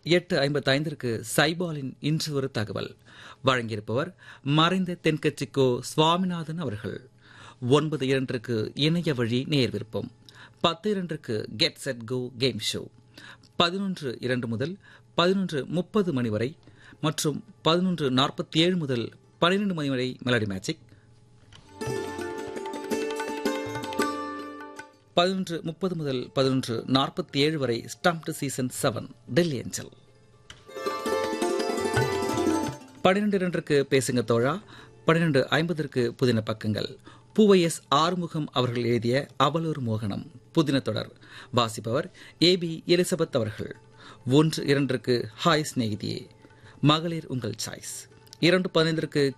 எட்டு ஐம்பத்தைந்திற்கு சைபாலின் இன்று ஒரு தகவல் வழங்கியிருப்பவர் மறைந்த தென்கட்சிக்கோ சுவாமிநாதன் அவர்கள் ஒன்பது இரண்டுக்கு இணைய வழி நேர் விருப்பம் பத்து இரண்டுக்கு get set go game show பதினொன்று இரண்டு முதல் பதினொன்று முப்பது மணி வரை மற்றும் பதினொன்று நாற்பத்தி ஏழு முதல் பன்னிரண்டு மணி வரை மெலடி மேஜிக் பதினொன்று முப்பது முதல் பதினொன்று நாற்பத்தி ஏழு வரை stumped season seven Delhi angel பன்னிரண்டு இரண்டுக்கு பேசுங்க தோழா பன்னிரண்டு ஐம்பதற்கு புதின பக்கங்கள் பூவைஎஸ் ஆறுமுகம் அவர்கள் எழுதிய அவலூர் மோகனம் புதின தொடர் வாசிப்பவர் ஏ பி எலிசபெத் அவர்கள் ஒன்று இரண்டுக்கு ஹாய் சிநேகிதியே மகளிர் உங்கள் சாய்ஸ் இரண்டு பதினைந்திற்கு